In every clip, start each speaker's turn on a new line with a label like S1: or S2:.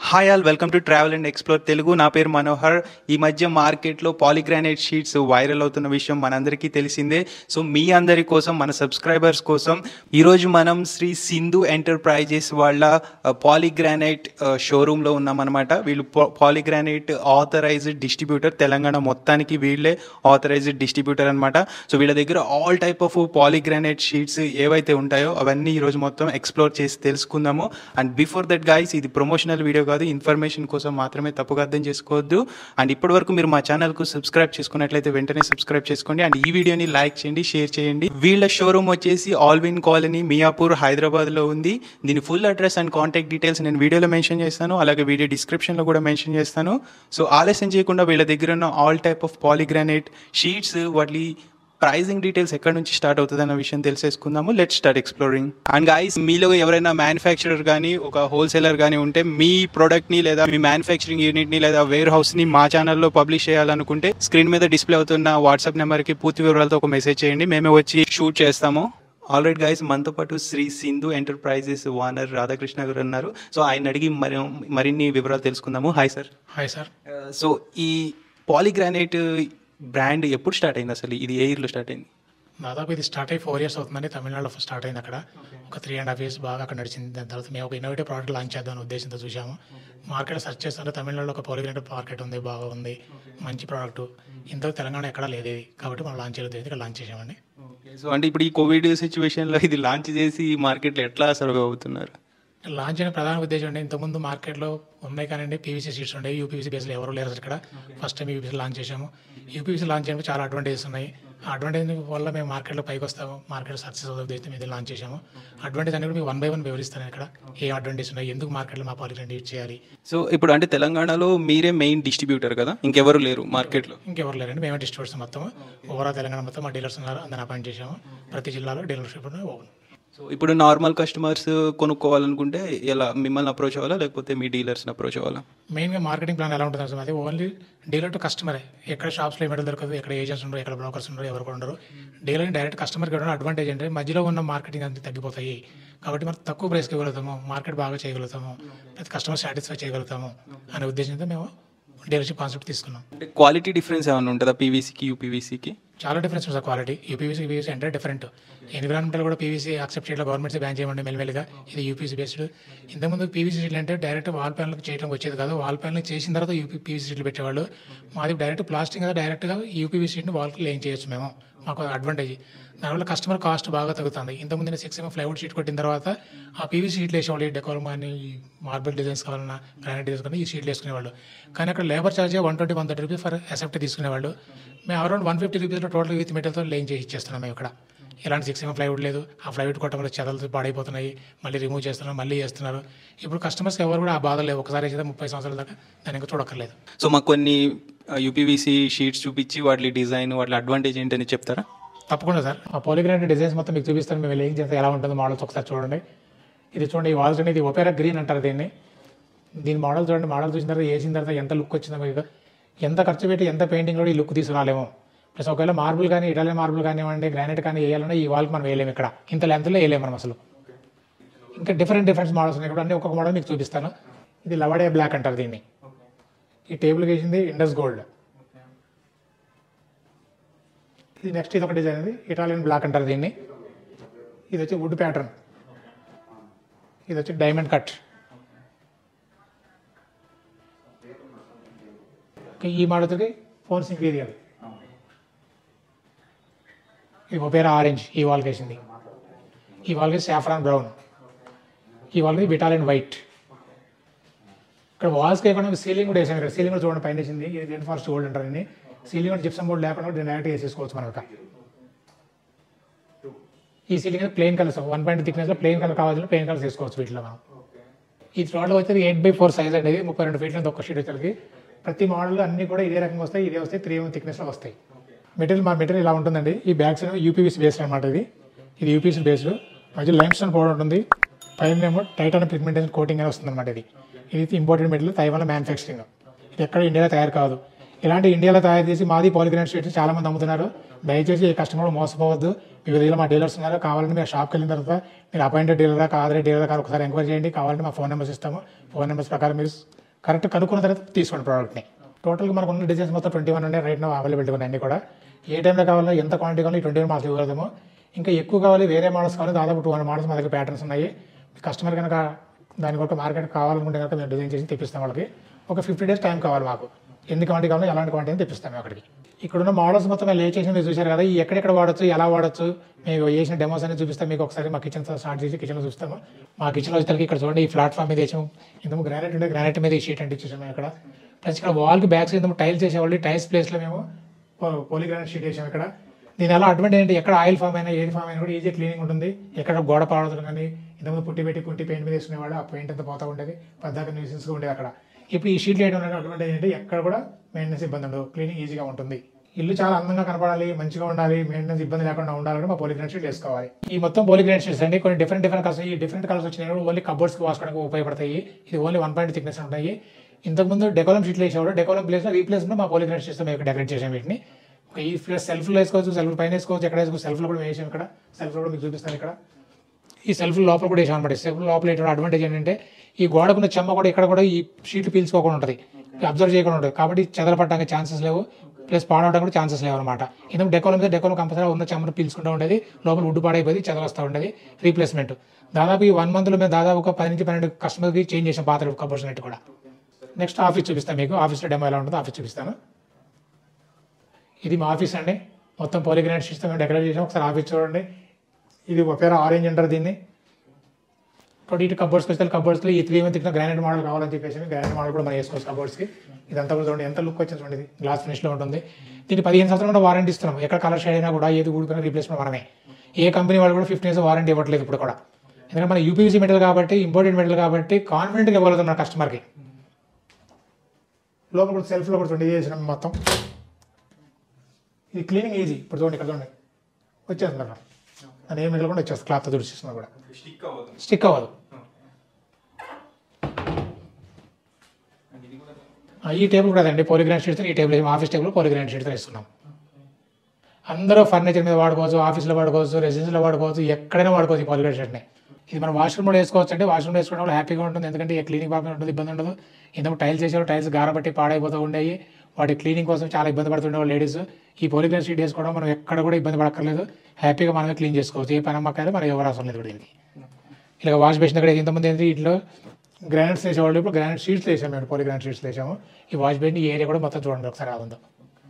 S1: Hi all welcome to travel and explore Telugu నా పేరు మనోహర్ ఈ మధ్య మార్కెట్లో పాలిగ్రానైట్ షీట్స్ వైరల్ అవుతున్న విషయం మనందరికీ తెలిసిందే సో మీ అందరి కోసం మన సబ్స్క్రైబర్స్ కోసం ఈరోజు మనం శ్రీ సింధు ఎంటర్ప్రైజెస్ వాళ్ళ పాలిగ్రానైట్ షోరూంలో ఉన్నామన్నమాట వీళ్ళు పాలిగ్రానైట్ ఆథరైజ్డ్ డిస్ట్రిబ్యూటర్ తెలంగాణ మొత్తానికి వీళ్ళే ఆథరైజ్డ్ డిస్ట్రిబ్యూటర్ అనమాట సో వీళ్ళ దగ్గర all type of polygranite sheets ఏవైతే ఉంటాయో అవన్నీ ఈరోజు మొత్తం ఎక్స్ప్లోర్ చేసి తెలుసుకుందాము అండ్ బిఫోర్ దట్ గైస్ ఇది ప్రమోషనల్ వీడియో కాదు ఇన్ఫర్మేషన్ కోసం మాత్రమే తప్పుగా అర్థం చేసుకోవద్దు అండ్ ఇప్పటి వరకు మీరు మా ఛానల్కు సబ్స్క్రైబ్ చేసుకున్నట్లయితే వెంటనే సబ్స్క్రైబ్ చేసుకోండి అండ్ ఈ వీడియోని లైక్ చేయండి షేర్ చేయండి వీళ్ళ షోరూమ్ వచ్చేసి ఆల్విన్ కాలనీ మియాపూర్ హైదరాబాద్లో ఉంది దీని full address and contact details నేను వీడియోలో మెన్షన్ చేస్తాను అలాగే వీడియో డిస్క్రిప్షన్లో కూడా మెన్షన్ చేస్తాను సో ఆలస్యం చేయకుండా వీళ్ళ దగ్గర ఉన్న all type of polygranite sheets వాటి ప్రైజింగ్ డీటెయిల్స్ ఎక్కడ నుంచి స్టార్ట్ అవుతుంది అన్న విషయం తెలిసేసుకుందాము let start exploring and guys మీలో ఎవరైనా మ్యానుఫ్యాక్చరర్ కానీ ఒక హోల్సేలర్ కానీ ఉంటే మీ ప్రోడక్ట్ని లేదా మీ మ్యానుఫ్యాక్చరింగ్ యూనిట్ని లేదా వేర్ హౌస్ని మా ఛానల్లో పబ్లిష్ చేయాలనుకుంటే స్క్రీన్ మీద డిస్ప్లే అవుతున్న వాట్సాప్ నెంబర్కి పూర్తి వివరాలతో ఒక మెసేజ్ చేయండి మేమే వచ్చి షూట్ చేస్తాము ఆల్రెడీ గైస్ మనతో పాటు శ్రీ సింధు ఎంటర్ప్రైజెస్ వానర్ రాధాకృష్ణ గారు ఉన్నారు సో ఆయన అడిగి మరి మరిన్ని వివరాలు తెలుసుకుందాము hi sir
S2: hi sir
S1: so ఈ పాలిగ్రానైట్ బ్రాండ్ ఎప్పుడు స్టార్ట్ అయింది అసలు ఇది ఏ ఇయర్లో స్టార్ట్ అయింది
S2: దాదాపు ఇది స్టార్ట్ అయ్యి ఫోర్ ఇయర్స్ అవుతుందని తమిళనాడులో స్టార్ట్ అయింది అక్కడ ఒక త్రీ అండ్ హాఫ్ ఇయర్స్ బాగా అక్కడ నడిచింది దాని తర్వాత మేము ఒక ఇన్నోవేటివ్ ప్రోడక్ట్ లాంచ్ చేద్దాం ఉద్దేశంతో చూసాము మార్కెట్ సెర్చ్ చేస్తుంటే తమిళనాడులో ఒక పోలిగ్రేటెడ్ మార్కెట్ ఉంది బాగా ఉంది మంచి ప్రోడక్ట్ ఇంత తెలంగాణ ఎక్కడా లేదు ఇది కాబట్టి మనం లాంచ్ చేయలేదు ఇక్కడ లాంచ్ చేసామండి
S1: సో అంటే ఇప్పుడు ఈ కోవిడ్ సిచ్యువేషన్లో ఇది లాంచ్ చేసి మార్కెట్లో ఎట్లా సర్వ్ అవుతున్నారు
S2: లాంచ్ అయిన ప్రధాన ఉద్దేశం అంటే ఇంతకుముందు మార్కెట్లో ఉన్నాయి కానీ పీవీసీ సీట్స్ ఉండే యూపీవీసీ బేస్లో ఎవరు లేరు అసలు ఇక్కడ ఫస్ట్ టైం యూపీసీ లాంచ్ చేసాము యూపీవీసీ లాంచ్ చేయడానికి చాలా అడ్వాంటేజెస్ ఉన్నాయి ఆ అడ్వాంటేజ్ వల్ల మేము మార్కెట్లో పైకి వస్తాము మార్కెట్ సక్సెస్ అవుతుంది ఉద్దేశం ఇది లాంచ్ చేసాము అడ్వాంటేజ్ అనేది మీకు వన్ బై వన్ వివరిస్తాను ఇక్కడ ఏ అడ్వాంటేజ్ ఉన్నాయి ఎందుకు మార్కెట్లో మా పాలిటీ యూజ్ చేయాలి
S1: సో ఇప్పుడు అంటే తెలంగాణలో మీరే మెయిన్ డిస్ట్రిబ్యూటర్ కదా ఇంకెవరు లేరు మార్కెట్లో
S2: ఇంకెవరు లేరండి మేమే డిస్ట్రిబ్యూటర్స్ మొత్తం ఓవరాల్ తెలంగాణ మొత్తం మా డీలర్స్ ఉన్నారు అందరిని అపాయింట్ చేసాము ప్రతి జిల్లాలో డీలర్షిప్ ఓపెన్
S1: సో ఇప్పుడు నార్మల్ కస్టమర్స్ కొనుక్కోవాలనుకుంటే ఎలా మిమ్మల్ని అప్రోచ్ అవ్వాలా లేకపోతే మీ డీలర్స్ని అప్రోచ్ అవ్వాలా
S2: మెయిన్గా మార్కెటింగ్ ప్లాన్ ఎలా ఉంటుంది అసలు అది ఓన్లీ డీలర్ టు కస్టమరే ఎక్కడ షాప్స్లో ఏ మెడల్ దొరకదు ఎక్కడ ఏజెంట్స్ ఉండరు ఎక్కడ బ్రోకర్స్ ఉండరు ఎవరు కూడా ఉండరు డీలర్ డైరెక్ట్ కస్టమర్కి ఇవ్వడం అడ్వాంటేజ్ అంటే మధ్యలో ఉన్న మార్కెటింగ్ అంతా తగ్గిపోతాయి కాబట్టి మనం తక్కువ ప్రైస్కి ఇవ్వగలుగుతాము మార్కెట్ బాగా చేయగలుగుతాము లేదా కస్టమర్ సాటిస్ఫై చేయగలుగుతాము అనే ఉద్దేశంతో మేము డీలర్షిప్ కాన్సెప్ట్ తీసుకున్నాం
S1: అంటే క్వాలిటీ డిఫరెన్స్ ఏమైనా ఉంటుందా పీవీసీకి యూపీవీసీకి
S2: చాలా డిఫరెన్స్ ఉంది క్వాలిటీ యూపీవీసీ పీవీసీ అంటే డిఫరెంట్ ఎన్విరాన్మెంటల్ కూడా పీవీసీ యాక్సెప్ట్ చేయడం గవర్నమెంట్స్ బ్యాన్ చేయమండి మెల్లిమెల్లిగా ఇది యూపీసీ బేస్డ్ ఇంతకుముందు పీవీసీ షీట్లు అంటే డైరెక్ట్ వాల్ ప్యానల్ చేయడం వచ్చేది కాదు వాల్ ప్యానల్ చేసిన తర్వాత యూపీ పీవీసీ షీట్లు పెట్టేవాళ్ళు మాది డైరెక్ట్ ప్లాస్టిక్ కదా డైరెక్ట్గా యూపీవీ షీట్ని వాల్కి లేం చేయొచ్చు మేము మాకు అడ్వాంటేజ్ దానివల్ల కస్టమర్ కాస్ట్ బాగా తగ్గుతుంది ఇంతకుముందు నేను సిక్స్ ఎంఎం ఫ్లైవుడ్ షీట్ కొట్టిన తర్వాత ఆ పీవీసీ షీట్లు వేసేవాళ్ళు డెకోర్ కానీ మార్బుల్ డిజైన్స్ కావాలన్నా గ్రానైట్ డిజైన్స్ కానీ ఈ షీట్లు వేసుకునేవాళ్ళు కానీ అక్కడ labour charge one twenty one thirty rupees for accept తీసుకునేవాళ్ళు మేము అరౌండ్ వన్ ఫిఫ్టీ రూపీస్లో టోటల్ విత్ మెటీరియల్తో లేన్ చేసి ఇచ్చేస్తున్నాం మేము ఇక్కడ ఇలాంటి సిక్స్ ఎంఎం ఫ్లైవుడ్ లేదు ఆ ఫ్లైవుడ్ కొట్టడం వల్ల చెదలతో పాడైపోతున్నాయి మళ్ళీ రిమూవ్ చేస్తున్నారు మళ్ళీ చేస్తున్నారు ఇప్పుడు కస్టమర్స్కి ఎవరు కూడా ఆ బాధ లేవు ఒకసారి వేసేదా ముప్పై సంవత్సరాల దాకా దాన్ని ఇంకా చూడక్కర్లేదు
S1: సో మాకు కొన్ని యూపీవీసీ షీట్స్ చూపించి వాటి డిజైన్ వాటి అడ్వాంటేజ్ ఏంటని చెప్తారా
S2: తప్పకుండా సార్ ఆ పోలిగ్రానైట్ డిజైన్స్ మొత్తం మీకు చూపిస్తాను మేము ఏం చేస్తే ఎలా ఉంటుందో మోడల్స్ ఒకసారి చూడండి ఇది చూడండి ఈ వాల్స్ ఇది ఒపేరా గ్రీన్ అంటారు దీన్ని దీని మోడల్ చూడండి మోడల్ చూసిన తర్వాత వేసిన తర్వాత ఎంత లుక్ వచ్చిందో మీకు ఎంత ఖర్చు పెట్టి ఎంత పెయింటింగ్ కూడా ఈ లుక్ తీసుకురాలేము ప్లస్ ఒకవేళ మార్బుల్ కానీ ఇటాలియన్ మార్బుల్ కానివ్వండి గ్రానైట్ కానీ వేయాలన్నా ఈ వాల్కి మనం వేయలేము ఇక్కడ ఇంత లెంత్లో వేయలేము మనం అసలు ఇంకా డిఫరెంట్ డిఫరెంట్ మోడల్స్ ఉన్నాయి కూడా అన్ని ఒక్కొక్క మోడల్ మీకు చూపిస్తాను ఇది లవడే బ్లాక్ అంటారు దీన్ని ఈ టేబుల్కి వేసింది ఇండస్ గోల్డ్ ఇది నెక్స్ట్ ఇది ఒక డిజైన్ ఇది ఇటాలియన్ బ్లాక్ అంటారు దీన్ని ఇది వచ్చి వుడ్ ప్యాటర్న్ ఇది వచ్చి డైమండ్ కట్ ఈ మోడల్కి ఫోర్ ఇంటీరియర్ ఇది ఒపేరా ఆరెంజ్ ఈ వాల్కి వేసింది ఈ వాల్కి సాఫ్రాన్ బ్రౌన్ ఈ వాల్కి బిటాలియన్ వైట్ ఇక్కడ వాల్స్కి వేయకుండా సీలింగ్ కూడా వేసాం ఇక్కడ సీలింగ్ కూడా చూడండి పైన వేసింది ఇది రెడ్ ఫారెస్ట్ గోల్డ్ అంటారు దీన్ని సీలింగ్ కూడా జిప్సమ్ బోర్డ్ లేకుండా కూడా డైరెక్ట్ వేసేసుకోవచ్చు మనం ఇక్కడ ఈ ceiling plain colours one point థిక్నెస్లో ప్లెయిన్ కలర్ కావాల్సిన ప్లెయిన్ కలర్స్ వేసుకోవచ్చు వీటిలో మనం ఈ త్రోట్లో వచ్చేది ఎయిట్ బై ఫోర్ సైజ్ అనేది ముప్పై రెండు ఫీట్ల ఒక్క షీట్ వచ్చేసరికి ప్రతి మోడల్ అన్ని కూడా ఇదే రకంగా వస్తాయి ఇదే వస్తాయి త్రీ ఎం థిక్నెస్లో వస్తాయి మెటీరియల్ మా మెటీరియల్ ఇలా ఉంటుందండి ఈ బ్యాగ్స్ యూపీవీసీ బేస్డ్ అనమాట ఇది ఇది యూపీవీసీ బేస్డ్ మధ్యలో లైమ్ స్టోన్ పౌడర్ ఉంటుంది పైన ఏమో టైటాన్ పిగ్మెంటేషన్ కోటింగ్ అని వస్తుంది అనమాట ఇది ఇది ఇంపోర్టెడ్ మెటీరియల్ తైవాన్ మ్యానుఫ్యాక్చరింగ్ ఇది ఎక్కడ ఇండియాలో తయారు కాదు ఇలాంటి ఇండియాలో తయారు చేసి మాది పాలిగ్రానైట్ షీట్స్ చాలా మంది అమ్ముతున్నారు దయచేసి ఈ కస్టమర్ మోసపోవద్దు వివిధ దగ్గర మా డీలర్స్ ఉన్నారు కావాలంటే మీరు షాప్కి వెళ్ళిన తర్వాత మీరు అపాయింటెడ్ డీలరా కాదరే డీలరా కాదు ఒకసారి ఎంక్వైరీ చేయండి కావాలంటే మా ఫోన్ నెంబర్స్ ఇస్తాము ఫోన్ నెంబర్స్ ప్రకారం మీరు కరెక్ట్ కనుక్కున్న తర్వాత తీసుకోండి ప్రోడక్ట్ని టోటల్గా మనకు ఉన్న డిజైన్స్ మొత్తం ట్వంటీ వన్ ఉన్నాయి రైట్ నా అవైలబిలిటీ ఉన్నాయి అన్ని కూడా ఏ టైంలో కావాలో ఎంత క్వాంటిటీ కావాలో ఈ ట్వంటీ వన్ మోడల్స్ ఇవ్వగలము ఇంకా ఎక్కువ కావాలి వేరే మోడల్స్ కావాలి దాదాపు టూ హండ్రెడ్ మోడల్స్ మా దగ్గర ప్యాటర్న్స్ ఉన్నాయి కస్టమర్ కనుక దాని కొరకు మార్కెట్ కావాలనుకుంటే కనుక మేము డిజైన్ చేసి తెప్పిస్తాం వాళ్ళకి ఒక ఫిఫ్టీ డేస్ టైం కావాలి మాకు ఎన్ని క్వాంటిటీ కావాలో ఎలాంటి క్వాంటిటీ తెప్పిస్తాం మేము అక్కడికి ఇక్కడ ఉన్న మోడల్స్ మొత్తం మేము లే చేసి మీరు చూశారు కదా ఈ ఎక్కడెక్కడ వాడచ్చు ఎలా వాడచ్చు మేము చేసిన డెమోస్ అన్ని చూపిస్తాం మీకు ఒకసారి మా కిచెన్ స్టార్ట్ చేసి కిచెన్లో చూస్తాము మా కిచెన్లో వచ్చేసరికి ఇక్కడ చూడండి ఈ ప్లాట్ఫామ్ మీద వేసాము ఇంతకు గ్రానైట్ ఉంటే గ్రానైట్ మీద ఈ షీట్ అంటే ఇచ్చేసాము మేము ఇక్కడ ప్లస్ ఇక్కడ వాల్కి బ్యాక్ సైడ్ టైల్స్ వేసేవాళ్ళు టైల్స్ ప్లేస్లో మేము పోలీగ్రానైట్ షీట్ వేసాము ఇక్కడ దీని ఎలా అడ్వాంటేజ్ ఏంటి ఎక్కడ ఆయిల్ ఫామ్ అయినా ఏది ఫామ్ అయినా కూడా ఈజీ క్లీనింగ్ ఉంటుంది ఎక్కడ గోడ పాడదు కానీ ఇంతకుముందు పుట్టి పెట్టి పుట్టి పెయింట్ మీద వేసుకునేవాడు ఆ పెయింట్ అంతా పోతా ఉండేది పద్దాక న్యూసెన్స్గా ఉండేది అక్కడ ఇప్పుడు ఈ షీట్ వేయడం అనేది అడ్వాంటేజ్ ఏంటి ఎక్కడ కూడా మెయింటెనెన్స్ ఇబ్బంది ఉండదు క్లీనింగ్ ఈజీగా ఉంటుంది ఇల్లు చాలా అందంగా కనపడాలి మంచిగా ఉండాలి మెయింటెనెన్స్ ఇబ్బంది లేకుండా ఉండాలంటే మా పోలీగ్రానైట్ షీట్ వేసుకోవాలి ఈ మొత్తం పోలీగ్రానైట్ షీట్స్ అండి కొన్ని డిఫరెంట్ డిఫరెంట్ కలర్స్ ఈ డిఫరెంట్ కలర్స్ వచ్చినాయి ఓన్లీ కబోర్డ్స్కి వాసుకోవడానికి ఉపయోగపడతాయి ఇది ఓన్లీ వన్ పాయింట్ థిక్నెస్ ఉంటాయి ఇంతకుముందు డెకోలం షీట్లు వేసేవాడు డెకోలం ప్లేస్లో రీప్లేస్మెంట్ మా పోలీగ్రానైట్ షీట్స్ మేము డెకరేట్ చేసాం వీటిని ఈ ప్లస్ సెల్ఫ్లో వేసుకోవచ్చు సెల్ఫ్ పైన వేసుకోవచ్చు ఎక్కడ వేసుకోవచ్చు సెల్ఫ్లో కూడా వేసాం ఇక్కడ సెల్ఫ్లో కూడా మీకు చూపిస్తాను ఇక్కడ ఈ సెల్ఫ్ లోపల కూడా వేసాం అనమాట సెల్ఫ్ లోపల ఏంటంటే అడ్వాంటేజ్ ఏంటంటే ఈ గోడకున్న చెమ్మ కూడా ఇక్కడ కూడా ఈ షీట్లు పీల్చుకోకుండా ఉంటుంది అబ్జర్వ్ చేయకుండా ఉంటుంది కాబట్టి చెదలపడడానికి ఛాన్సెస్ లేవు ప్లస్ పాడవడానికి కూడా ఛాన్సెస్ లేవు అనమాట ఎందుకంటే డెకోలం మీద డెకోలం కంపల్సరీ ఉన్న చెమ్మను పీల్చుకుంటూ ఉండేది లోపల ఉడ్డు పాడైపోయి చెదలొస్తూ ఉండేది రీప్లేస్మెంట్ దాదాపు ఈ వన్ మంత్లో మేము దాదాపు ఒక పది నుంచి పన్నెండు కస్టమర్కి చేంజ్ చేసాం పాత కబోర్డ్స్ నెట్ కూడా నెక్స్ట్ ఆఫీస్ చూపిస్తాను మీకు ఆఫీస్లో డెమో ఎలా ఉంటుందో ఆఫీస్ చూపిస్తాను ఇది మా ఆఫీస్ అండి మొత్తం పోలిగ్రానైట్ షీట్స్ మేము డెకరేట్ చేసాం ఒకసారి ఆఫీస్ చూడండి ఇది ఒక పేరు ఆరెంజ్ అంటారు దీన్ని ట్వంటీ ఇటు కబోర్డ్స్కి వస్తే కబోర్డ్స్లో ఈ త్రీ మంత్ గ్రానైట్ మోడల్ కావాలని చెప్పేసి గ్రానైట్ మోడల్ కూడా మనం వేసుకోవచ్చు కబోర్డ్స్కి ఇదంతా కూడా చూడండి ఎంత లుక్ వచ్చింది చూడండి ఇది గ్లాస్ ఫినిష్లో ఉంటుంది దీనికి పదిహేను సంవత్సరాలు కూడా వారంటీ ఇస్తున్నాం ఎక్కడ కలర్ షేడ్ అయినా కూడా ఏది ఊడిపోయినా రీప్లేస్మెంట్ మనమే ఏ కంపెనీ వాళ్ళు కూడా ఫిఫ్టీన్ ఇయర్స్ వారంటీ ఇవ్వట్లేదు ఇప్పుడు కూడా ఎందుకంటే మన యూపీసీ మెటల్ కాబట్టి ఇంపార్టెంట్ మెటల్ కాబట్టి కాన్ఫిడెంట్గా ఇవ్వగలుగుతాం మన కస్టమర్కి లోపల కూడా సెల్ఫ్లో కూడా చూడండి ఇది చేసినాం మొత్తం ఇది క్లీనింగ్ ఈజీ ఇప్పుడు చూడండి ఇక్కడ చూడండి వచ్చేస్తుంది అక్కడ అది ఏం మిగలకుండా వచ్చేస్తుంది క్లాత్ తుడిచేస్తున్నా కూడా
S1: స్టిక్ అవ్వదు
S2: స్టిక్ అవ్వదు ఆ, ఈ టేబుల్ కూడా అదండి పోలిగ్రాన్ షీట్స్ ఈ table office table Polygran sheets ఇస్తున్నాం అందరూ ఫర్నిచర్ మీద వాడుకోవచ్చు ఆఫీస్లో వాడుకోవచ్చు రెసిడెన్స్లో వాడుకోవచ్చు ఎక్కడైనా వాడుకోవచ్చు ఈ పోలిగ్రాన్ షీట్ని ఇది మనం వాష్రూమ్లో వేసుకోవచ్చు అంటే వాష్రూమ్లో వేసుకోవడం వల్ల హ్యాపీగా ఉంటుంది ఎందుకంటే ఏ క్లీనింగ్ ప్రాబ్లం ఉంటుంది ఇబ్బంది ఉండదు ఇంతకు టైల్స్ వేసేవాళ్ళు టైల్స్ గారబట్టి పాడైపోతూ ఉండేవి వాటి క్లీనింగ్ కోసం చాలా ఇబ్బంది పడుతుండే లేడీస్ ఈ పోలిగ్రాన్ షీట్ వేసుకోవడం మనం ఎక్కడ కూడా ఇబ్బంది పడక్కర్లేదు హ్యాపీగా మనమే క్లీన్ చేసుకోవచ్చు ఏ పని అమ్మకాయలు మనం ఎవరు అవసరం లేదు కూడా దీనికి ఇలా వాష్ బేసిన్ దగ్గర ఇంతమంది ఏంటి ఇంట్లో గ్రానైట్స్ వేసేవాళ్ళు ఇప్పుడు గ్రానైట్ షీట్స్ వేసాము మేము పోలి గ్రానైట్ షీట్స్ వేసాము ఈ వాష్ బేసిన్ ఈ ఏరియా కూడా మొత్తం చూడండి ఒకసారి ఎలా ఉందో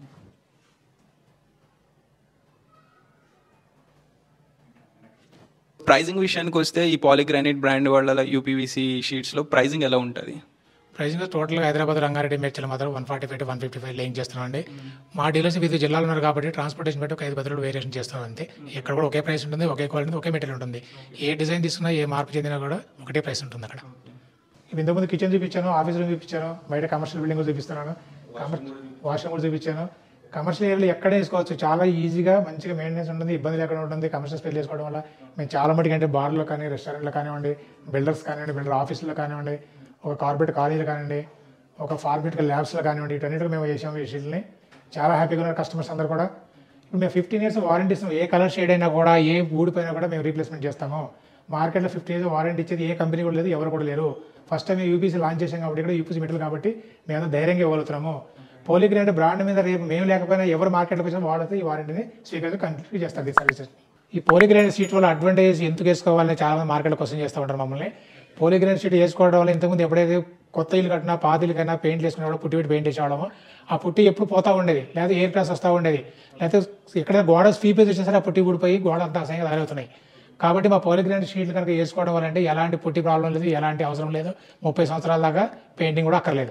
S1: ప్రైజింగ్ విషయానికి వస్తే ఈ పాలిగ్రానైట్ బ్రాండ్ వాళ్ళ యూపీవీసీ షీట్స్లో ప్రైజింగ్ ఎలా ఉంటుంది
S2: ప్రైసింగ్ టోటల్గా హైదరాబాద్ రంగారెడ్డి మేడ్చల్ మాత్రం one forty five to one fifty five laying చేస్తున్నామండి మా డీలర్స్ వివిధ జిల్లాలు ఉన్నారు కాబట్టి ట్రాన్స్పోర్టేషన్ బట్టి ఒక ఐదు పది వేరియేషన్ చేస్తాం అంతే ఇక్కడ కూడా ఒకే ప్రైస్ ఉంటుంది ఒకే క్వాలిటీ ఒకే మెటీరియల్ ఉంటుంది ఏ డిజైన్ తీసుకున్నా ఏ మార్పు చెందినా కూడా ఒకటే ప్రైస్ ఉంటుంది అక్కడ ఇప్పుడు ఇంతకుముందు కిచెన్ చూపించాను ఆఫీస్ రూమ్ చూపించాను బయట కమర్షియల్ బిల్డింగ్ చూపిస్తున్నాను వాష్రూమ్ కూడా చూపించాను కమర్షియల్ ఏరియాలో ఎక్కడే వేసుకోవచ్చు చాలా ఈజీగా మంచిగా మెయింటెనెన్స్ ఉంటుంది ఇబ్బంది లేకుండా ఉంటుంది కమర్షియల్ స్పేస్ వేసుకోవడం వల్ల మేము చాలా మటుకు అంటే బార్లో కానీ రెస్టారెంట్లో కానివ్వండి బిల్డర్స్ కానివ్వండి బిల్డర్ ఆఫీసులో కానివ్వండి ఒక కార్పొరేట్ కాలేజీలో కానివ్వండి ఒక ఫార్మేటికల్ ల్యాబ్స్లో కానివ్వండి వీటన్నిటికి మేము చేసాము ఈ షీట్ని చాలా హ్యాపీగా ఉన్నారు కస్టమర్స్ అందరూ కూడా ఇప్పుడు మేము ఫిఫ్టీన్ ఇయర్స్ వారంటీ ఇస్తాం ఏ కలర్ షేడ్ అయినా కూడా ఏ ఊడిపోయినా కూడా మేము రీప్లేస్మెంట్ చేస్తాము మార్కెట్లో ఫిఫ్టీన్ ఇయర్స్ వారంటీ ఇచ్చేది ఏ కంపెనీ కూడా లేదు ఎవరు కూడా లేరు ఫస్ట్ టైం యూపీసీ లాంచ్ చేసాం కాబట్టి ఇక్కడ యూపీసీ మెటల్ కాబట్టి మేము అంతా ధైర్యంగా ఇవ్వగలుగుతున్నాము పోలిగ్రాండ్ బ్రాండ్ మీద రేపు మేము లేకపోయినా ఎవరు మార్కెట్లోకి వచ్చినా వాడితే ఈ వారంటీని స్వీకరించి కంటిన్యూ చేస్తారు ఈ సర్వీసెస్ ఈ పోలిగ్రాండ్ సీట్ వల్ల అడ్వాంటేజ్ ఎందుకు వేసుకోవాలని చాలా మంది మార్కెట్లో క్వశ్చన్ చేస్తూ ఉంటారు మమ్మల్ని పోలిగ్రాండ్ సీట్ వేసుకోవడం వల్ల ఇంతకుముందు ఎప్పుడైతే కొత్త ఇల్లు కట్టినా పాత ఇల్లు కన్నా పెయింట్ వేసుకునేవాడు పుట్టి పెట్టి పెయింట్ వేసేవాడము ఆ పుట్టి ఎప్పుడు పోతా ఉండేది లేదా ఎయిర్ క్లాస్ వస్తూ ఉండేది లేకపోతే ఎక్కడ గోడ స్వీపేజ్ వచ్చినా సరే ఆ పుట్టి ఊడిపోయి గోడ అంతా అసహ్యంగా తయారవుతున్నాయి కాబట్టి మా పోలిగ్రాండ్ షీట్లు కనుక వేసుకోవడం వల్ల అంటే ఎలాంటి పుట్టి ప్రాబ్లం లేదు ఎలాంటి అవసరం లేదు ముప్పై సంవత్సరాల దాకా పెయింటింగ్ కూడా అక్కర్లేదు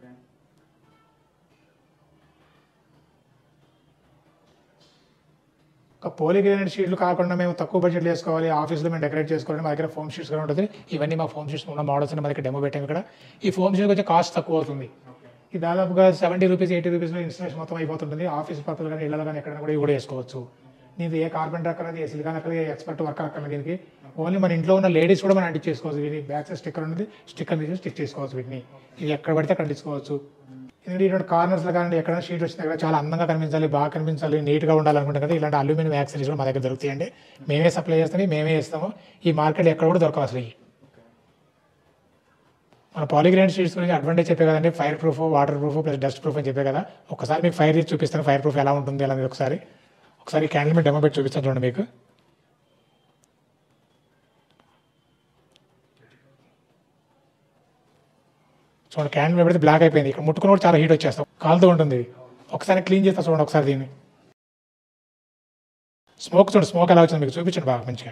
S2: ఒక పోలిగ్రానైట్ షీట్లు కాకుండా మేము తక్కువ బడ్జెట్లో వేసుకోవాలి ఆఫీస్లో మేము డెకరేట్ చేసుకోవాలి మా దగ్గర ఫోమ్ షీట్స్ కూడా ఉంటుంది ఇవన్నీ మా ఫోమ్ షీట్స్ ఉన్న మోడల్స్ మా దగ్గర డెమో పెట్టాము ఇక్కడ ఈ ఫోమ్ షీట్ వచ్చే కాస్ట్ తక్కువ అవుతుంది ఇది దాదాపుగా సెవెంటీ రూపీస్ ఎయిటీ రూపీస్లో ఇన్స్టాలేషన్ మొత్తం అయిపోతుంటుంది ఆఫీస్ పర్పస్ కానీ ఇళ్ళలో కానీ ఎక్కడ కూడా ఇవి కూడా వేసుకోవచ్చు నీది ఏ కార్పెంటర్ అక్కర్లేదు ఏ సిలికాన్ అక్కర్లేదు ఏ ఎక్స్పర్ట్ వర్క్ అక్కర్లేదు దీనికి ఓన్లీ మన ఇంట్లో ఉన్న లేడీస్ కూడా మనం అంటించేసుకోవచ్చు వీటి బ్యాక్ సైడ్ స్టిక్కర్ ఉన్నది స్టిక్కర్ తీసి స్టిక్ చేసుకోవచ్చు వీటిని ఇది ఎక్కడ పడితే అక్కడ అంటించుకోవచ్చు ఎందుకంటే ఇటువంటి కార్నర్స్లో కానీ ఎక్కడైనా షీట్ వచ్చిన దగ్గర చాలా అందంగా కనిపించాలి బాగా కనిపించాలి నీట్గా ఉండాలనుకుంటే కదా ఇలాంటి అల్యూమినియం యాక్సరీస్ కూడా మా దగ్గర దొరుకుతాయండి మేమే సప్లై చేస్తాము మేమే ఇస్తాము ఈ మార్కెట్ ఎక్కడ కూడా దొరకవు అసలు ఇవి. మన పాలిగ్రైన్ షీట్స్ గురించి అడ్వాంటేజ్ చెప్పే కదండి fireproof waterproof plus dustproof అని చెప్పే కదా ఒకసారి మీకు ఫైర్ చేసి చూపిస్తాను ఫైర్ ప్రూఫ్ ఎలా ఉంటుంది అనేది ఒకసారి ఒకసారి క్యాండిల్ మీద డెమో పెట్టి చూపిస్తాను చూడండి మీకు చూడండి క్యాండిల్ మీద పెడితే బ్లాక్ అయిపోయింది ఇక్కడ ముట్టుకుని కూడా చాలా హీట్ వచ్చేస్తాం కాలుతూ ఉంటుంది ఇది. ఒకసారి క్లీన్ చేస్తా చూడండి ఒకసారి దీన్ని స్మోక్ చూడండి స్మోక్ ఎలా వచ్చింది మీకు చూపించండి బాగా మంచిగా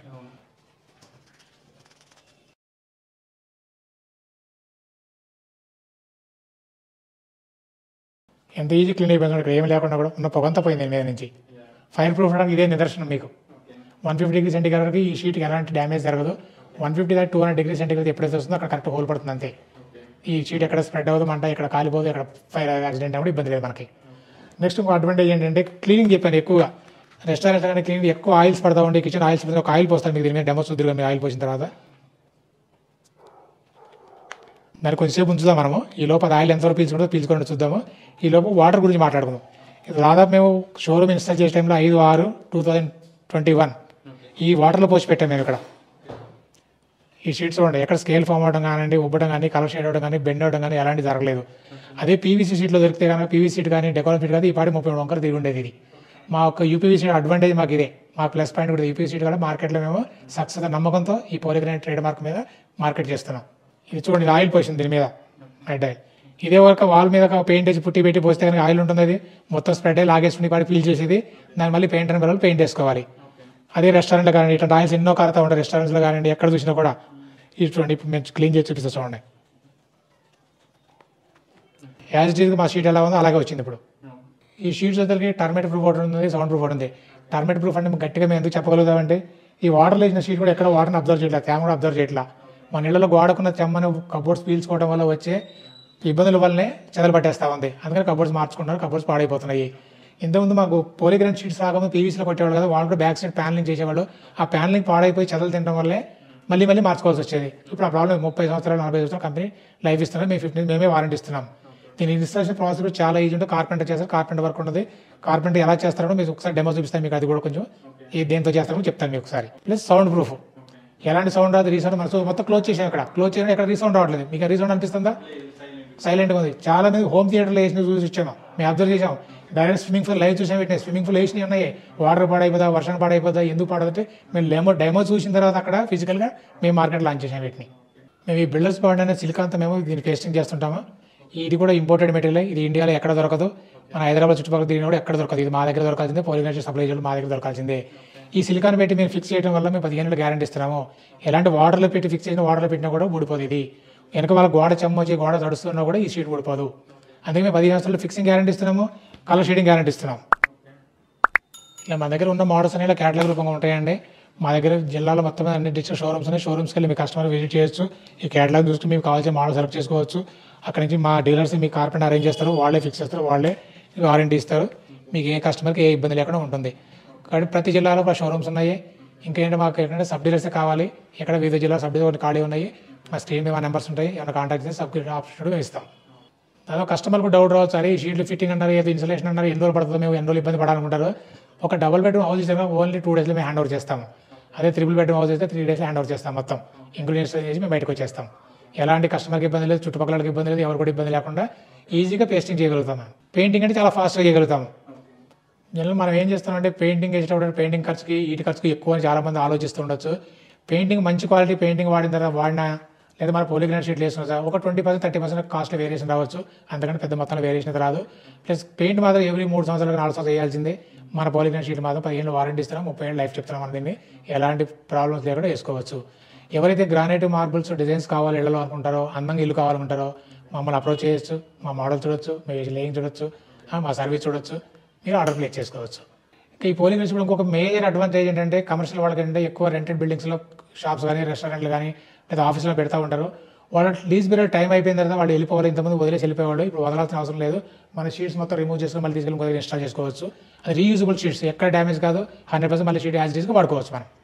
S2: ఎంత ఈజీ క్లీన్ అయిపోయింది చూడండి, ఇక్కడ ఏమి లేకుండా కూడా ఉన్న పొగంతా పోయింది దీని మీద నుంచి ఫైర్ ప్రూఫ్ అవడానికి ఇదే నిదర్శనం మీకు వన్ ఫిఫ్టీ డిగ్రీ సెంటిగ్రేడ్కి ఈ షీట్కి ఎలాంటి డ్యామేజ్ జరగదు వన్ ఫిఫ్టీ దాకా టూ హండ్రెడ్ డిగ్రీ సెంటిగ్రేడ్ ఎప్పుడైతే వస్తుందో అక్కడ కరెక్ట్ హోల్ పడుతుంది అంతే ఈ షీట్ ఎక్కడ స్ప్రెడ్ అవ్వదు మంట ఇక్కడ కాలిపోదు ఇక్కడ ఫైర్ యాక్సిడెంట్ అవ్వడం ఇబ్బంది లేదు మనకి నెక్స్ట్ ఇంకో అడ్వాంటేజ్ ఏంటంటే క్లీనింగ్ చెప్పాను ఎక్కువగా రెస్టారెంట్ కానీ క్లీనింగ్ ఎక్కువ ఆయిల్స్ పడతా ఉంటే కిచెన్ ఆయిల్స్ పడితే ఒక ఆయిల్ పోస్తాను మీకు దీని మీద డెమో చూద్దరు మీరు ఆయిల్ పోసిన తర్వాత దాన్ని కొంచెంసేపు ఉంచుదాం మనము ఈ లోపు అది ఆయిల్ ఎంతవరకు పీల్చుకుంటుందో పీల్చుకుంటూ చూద్దాము ఈ లోపు వాటర్ గురించి మాట్లాడుకుందాం ఇది దాదాపు మేము షోరూమ్ ఇన్స్టాల్ చేసే టైంలో ఐదు ఆరు టూ థౌజండ్ ట్వంటీ వన్ ఈ వాటర్లో పోసి పెట్టాం మేము ఇక్కడ ఈ షీట్స్ చూడండి ఎక్కడ స్కేల్ ఫామ్ అవడం కానివ్వండి ఉబ్బడం కానీ కలర్ షేడ్ అవడం కానీ బెండ్ అవడం కానీ ఎలాంటి జరగలేదు అదే పీవీసీ షీట్లో దొరికితే కనుక పీవీసీ షీట్ కానీ డెకోరం షీట్ కానీ ఈ పాటి ముప్పై మూడు వంకలు తిరిగి ఉండేది ఇది మా యొక్క యూపీవీ షీట్ అడ్వాంటేజ్ మాకు ఇదే మా ప్లస్ పాయింట్ కూడా యూపీ షీట్ కూడా మార్కెట్లో మేము సక్సెస్ నమ్మకంతో ఈ పోలిగ్రైన్ ట్రేడ్ మార్క్ మీద మార్కెట్ చేస్తున్నాం ఇది చూడండి ఇది ఆయిల్ పోసింది దీని మీద రెడ్ ఆయిల్ ఇదే వరకు వాల్ మీద పెయింట్ వేసి పుట్టి పెట్టి పోస్తే కనుక ఆయిల్ ఉంటుంది అది మొత్తం స్ప్రెడ్ అయ్యి లాగేసుకుని పాటి ఫీల్ చేసేది దాన్ని మళ్ళీ పెయింట్ అని బదులు పెయింట్ వేసుకోవాలి అదే రెస్టారెంట్లో కానివ్వండి ఇట్లా ఆయిల్స్ ఎన్నో కారుతా ఉంటాయి రెస్టారెంట్స్లో కానివ్వండి ఎక్కడ చూసినా కూడా ఇది చూడండి ఇప్పుడు మేము క్లీన్ చేసి చూపిస్తా చూడండి యాజ్ ఇట్ ఈస్గా మా షీట్ ఎలా ఉందో అలాగే వచ్చింది ఇప్పుడు ఈ షీట్స్ వద్దరికి టర్మేట్ ప్రూఫ్ ఒకటి ఉంది సౌండ్ ప్రూఫ్ ఒకటి ఉంది టర్మేట్ ప్రూఫ్ అంటే మేము గట్టిగా మేము ఎందుకు చెప్పగలుగుతామంటే ఈ వాటర్లో వేసిన షీట్ కూడా ఎక్కడ వాటర్ని అబ్జర్వ్ చేయట్లేదు తేమ కూడా అబ్జర్వ్ చేయట్లా మన ఇళ్లలో గోడకున్న చెమ్మని కబోర్డ్స్ పీల్చుకోవడం వల్ల వచ్చే ఇబ్బందుల వల్లనే చెదలు పట్టేస్తా ఉంది అందుకని కబోర్డ్స్ మార్చుకుంటున్నారు కబోర్డ్స్ పాడైపోతున్నాయి ఇంతకుముందు మాకు పోలిగ్రాన్ షీట్స్ రాకముందు పీవీసీలో కొట్టేవాళ్ళు కదా వాళ్ళు కూడా బ్యాక్ సైడ్ ప్యానలింగ్ చేసేవాళ్ళు ఆ ప్యానలింగ్ పాడైపోయి చెదలు తినడం వల్లే మళ్ళీ మళ్ళీ మార్చుకోవాల్సి వచ్చేది ఇప్పుడు ఆ ప్రాబ్లం ముప్పై సంవత్సరాలు నలభై సంవత్సరాలు కంపెనీ లైఫ్ ఇస్తున్నారు మేము ఫిఫ్టీన్ మేమే వారంటీ ఇస్తున్నాం దీని ఇన్స్టాలేషన్ ప్రాసెస్ కూడా చాలా ఈజీ ఉంటుంది కార్పెంటర్ చేస్తారు కార్పెంటర్ వర్క్ ఉంటుంది కార్పెంటర్ ఎలా చేస్తారో మీకు ఒకసారి డెమో చూపిస్తాను మీకు అది కూడా కొంచెం ఈ దేంతో చేస్తారో చెప్తాను మీకు ఒకసారి ప్లస్ సౌండ్ ప్రూఫ్ ఎలాంటి సౌండ్ రాదు రీసౌండ్ మన సో మొత్తం క్లోజ్ చేసాం ఇక్కడ క్లోజ్ చేయడం ఇక్కడ రీసౌండ్ రావట్లేదు మీకు రీసౌండ్ అనిపిస్తుందా సైలెంట్గా ఉంది చాలా మంది హోమ్ థియేటర్లో వేసిన చూసి వచ్చాము మేము అబ్జర్వ్ చేసాం డైరెక్ట్ స్విమ్మింగ్ పూల్ లైవ్ చూసాం పెట్టినాయి స్విమ్మింగ్ పూల్ వేసినవి ఉన్నాయి వాటర్ పాడైపోదా వర్షం పాడైపోదా ఎందుకు పాడదంటే మేము డెమో డెమో చూసిన తర్వాత అక్కడ ఫిజికల్గా మేము మార్కెట్ లాంచ్ చేసాం వీటిని మేము ఈ బిల్డర్స్ బాండ్ అనే సిలికాన్తో మేము దీన్ని పేస్టింగ్ చేస్తుంటాము ఇది కూడా ఇంపోర్టెడ్ మెటీరియల్ ఇది ఇండియాలో ఎక్కడ దొరకదు మన హైదరాబాద్ చుట్టుపక్కల దీని కూడా ఎక్కడ దొరకదు ఇది మా దగ్గర దొరకాల్సిందే పోలిగ్రేషన్ సప్లై చేయడం మా దగ్గర దొరకాల్సిందే ఈ సిలికాన్ పెట్టి మేము ఫిక్స్ చేయడం వల్ల మేము పదిహేను గ్యారంటీ ఇస్తున్నాము ఎలాంటి వాటర్లో పెట్టి ఫిక్స్ చేసిన వాటర్లో పెట్టినా కూడా ఊడిపోదు ఇది వెనక వాళ్ళ గోడ చెమ్మొచ్చి గోడ తడుస్తున్నా కూడా ఈ షీట్ ఊడిపోదు అందుకే మేము పదిహేను సంవత్సరాలు ఫిక్సింగ్ గ్యారంటీ ఇస్తున్నాము కలర్ షేడింగ్ గ్యారంటీ ఇస్తున్నాం ఇలా మా దగ్గర ఉన్న మోడల్స్ అనేవి క్యాటలాగ్ రూపంగా ఉంటాయండి మా దగ్గర జిల్లాలో మొత్తం అన్ని డిస్ట్రిక్ట్ షోరూమ్స్ ఉన్నాయి షోరూమ్స్కి వెళ్ళి మీ కస్టమర్ విజిట్ చేయొచ్చు ఈ క్యాటలాగ్ చూసుకుని మీకు కావాల్సిన మోడల్ సెలెక్ట్ చేసుకోవచ్చు అక్కడ నుంచి మా డీలర్స్ మీ కార్పెంట్ అరేంజ్ చేస్తారు వాళ్ళే ఫిక్స్ చేస్తారు వాళ్ళే వారంటీ ఇస్తారు మీకు ఏ కస్టమర్కి ఏ ఇబ్బంది లేకుండా ఉంటుంది కాబట్టి ప్రతి జిల్లాలో కూడా షోరూమ్స్ ఉన్నాయి ఇంకేంటి మాకు ఏంటంటే సబ్ డీలర్స్ కావాలి ఇక్కడ వివిధ జిల్లా సబ్ డీలర్ ఖాళీ ఉన్నాయి మా స్క్రీన్ మీద మా నెంబర్స్ ఉంటాయి ఏమైనా కాంటాక్ట్ చేస్తే సబ్ ఆప్షన్ కూడా ఇస్తాం దాదాపు కస్టమర్కు డౌట్ రావచ్చు అరే ఈ షీట్లు ఫిట్టింగ్ అన్నారు ఏదో ఇన్సులేషన్ అన్నారు ఎన్ని రోజులు పడుతుందో మేము ఎన్ని రోజులు ఇబ్బంది పడాలనుకుంటారు ఒక డబుల్ బెడ్రూమ్ హౌస్ ఇస్తే ఓన్లీ టూ డేస్లో మేము హ్యాండ్ ఓవర్ చేస్తాము అదే త్రిబుల్ బెడ్రూమ్ హౌస్ అయితే త్రీ డేస్లో హ్యాండ్ ఓవర్ చేస్తాం మొత్తం ఇంక్లూడ్ ఇన్స్టాల్ చేసి మేము బయటకు వచ్చేస్తాం ఎలాంటి కస్టమర్కి ఇబ్బంది లేదు చుట్టుపక్కలకి ఇబ్బంది లేదు ఎవరు కూడా ఇబ్బంది లేకుండా ఈజీగా పేస్టింగ్ చేయగలుగుతాం పెయింటింగ్ అంటే చాలా ఫాస్ట్గా చేయగలుగుతాము జనరల్ మనం ఏం చేస్తామంటే పెయింటింగ్ వేసేటప్పుడు పెయింటింగ్ ఖర్చుకి వీటి ఖర్చుకి ఎక్కువ అని చాలా మంది ఆలోచిస్తూ ఉండొచ్చు పెయింటింగ్ మంచి క్వాలిటీ పెయింటింగ్ వాడిన తర్వాత వాడినా లేదా మన పోలిగ్రాన్ షీట్లు వేసిన సార్ ఒక ట్వంటీ పర్సెంట్ థర్టీ పర్సెంట్ కాస్ట్లో వేరియేషన్ రావచ్చు అంతకంటే పెద్ద మొత్తంలో వేరియేషన్ అయితే రాదు ప్లస్ పెయింట్ మాత్రం ఎవ్రీ మూడు సంవత్సరాలకు నాలుగు సంవత్సరాలు వేయాల్సిందే మన పోలిగ్రాన్ షీట్ మాత్రం పదిహేను వారంటీ ఇస్తున్నాం ముప్పై ఏళ్ళు లైఫ్ చెప్తున్నాం మనం దీన్ని ఎలాంటి ప్రాబ్లమ్స్ లేకుండా వేసుకోవచ్చు ఎవరైతే గ్రానైట్ మార్బుల్స్ డిజైన్స్ కావాలి ఇళ్లలో అనుకుంటారో అందంగా ఇల్లు కావాలనుకుంటారో మమ్మల్ని అప్రోచ్ చేయొచ్చు మా మోడల్ చూడొచ్చు మీ లేయింగ్ చూడొచ్చు ఆ, మా సర్వీస్ చూడొచ్చు మీరు ఆర్డర్ ప్లేస్ చేసుకోవచ్చు ఇంకా ఈ పోలింగ్ కూడా ఇంకొక మేజర్ అడ్వాంటేజ్ ఏంటంటే కమర్షియల్ వాళ్ళకి ఏంటంటే ఎక్కువ రెంటెడ్ బిల్డింగ్స్లో షాప్స్ కానీ రెస్టారెంట్లు కానీ లేదా ఆఫీస్లో పెడతా ఉంటారు వాళ్ళ లీజ్ పీరియడ్ టైం అయిపోయిన తర్వాత వాళ్ళు వెళ్ళిపోవాలి ఇంతమంది వదిలేసి వెళ్ళిపోయేవాళ్ళు ఇప్పుడు వదలాల్సిన అవసరం లేదు మన షీట్స్ మొత్తం రిమూవ్ చేసుకుని మళ్ళీ తీసుకెళ్ళి కొద్దిగా ఇన్స్టాల్ చేసుకోవచ్చు అది రీయూజబుల్ షీట్స్ ఎక్కడ డ్యామేజ్ కాదు హండ్రెడ్ పర్సెంట్ మళ్ళీ షీట్ యాజ్ డీస్గా వాడుకోవచ్చు మనం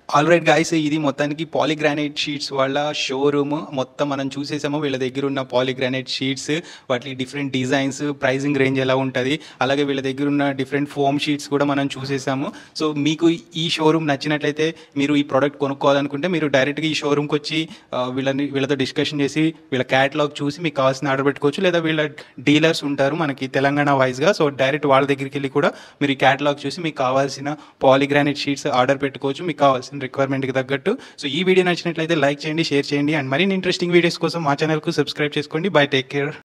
S1: ఆల్ రైట్ గాయస్ ఇది మొత్తానికి పాలిగ్రానైట్ షీట్స్ వాళ్ళ షోరూమ్ మొత్తం మనం చూసేసాము వీళ్ళ దగ్గర ఉన్న పాలిగ్రానైట్ షీట్స్ వాటి డిఫరెంట్ డిజైన్స్ ప్రైజింగ్ రేంజ్ ఎలా ఉంటుంది అలాగే వీళ్ళ దగ్గర ఉన్న డిఫరెంట్ ఫోమ్ షీట్స్ కూడా మనం చూసేసాము సో మీకు ఈ షోరూమ్ నచ్చినట్లయితే మీరు ఈ ప్రోడక్ట్ కొనుక్కోవాలనుకుంటే మీరు డైరెక్ట్గా ఈ షోరూమ్కి వచ్చి ఆ, వీళ్ళని వీళ్ళతో డిస్కషన్ చేసి వీళ్ళ క్యాటలాగ్ చూసి మీకు కావాల్సిన ఆర్డర్ పెట్టుకోవచ్చు లేదా వీళ్ళ డీలర్స్ ఉంటారు మనకి తెలంగాణ వైజ్గా సో డైరెక్ట్ వాళ్ళ దగ్గరికి వెళ్ళి కూడా మీరు ఈ క్యాటలాగ్ చూసి మీకు కావాల్సిన పాలిగ్రానైట్ షీట్స్ ఆర్డర్ పెట్టుకోవచ్చు మీకు కావాల్సిన రిక్వైర్మెంట్కి తగ్గట్టు సో ఈ వీడియో నచ్చినట్లయితే లైక్ చేయండి షేర్ చేయండి అండ్ మరిన్ని ఇంట్రెస్టింగ్ వీడియోస్ కోసం మా ఛానల్కు సబ్స్క్రైబ్ చేసుకోండి బై టేక్ కేర్